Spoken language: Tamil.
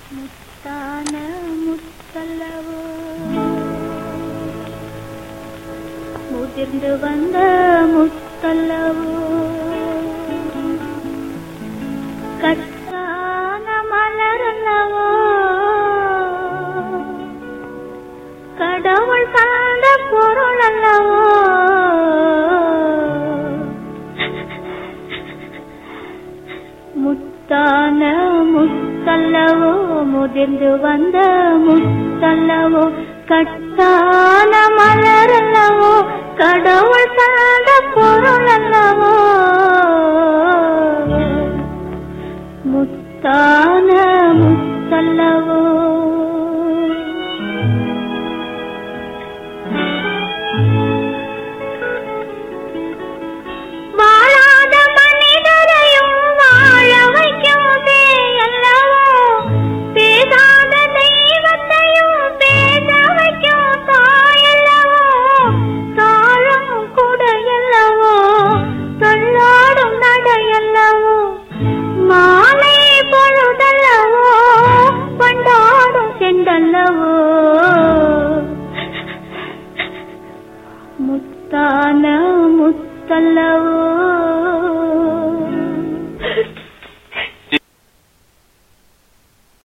முத்தான முத்தல்லவோ முதிர்ந்து வந்த முத்தல்லவோ கட்டான மலரல்லவோ கடவுள் தந்த பொருள் அல்லவோ முத்தான முத்தல்லவோ முதிர்ந்து வந்த முத்தல்லவோ கட்டான மலரல்லவோ கடவுள் தந்த பொருள் அல்லவோ முத்தான முத்தல்லவோ வாழாத மனிதரையும் வாழ வைக்கும் அல்லவோ பேசாத தெய்வத்தையும் பேச வைக்கும் தாயல்லவோ தாழும் குடையல்லவோ தள்ளாடும் நடையல்லவோ மாலை பொழுதல்லவோ பண்டாடும் செண்டல்லவோ முத்தான முத்தல்லவோ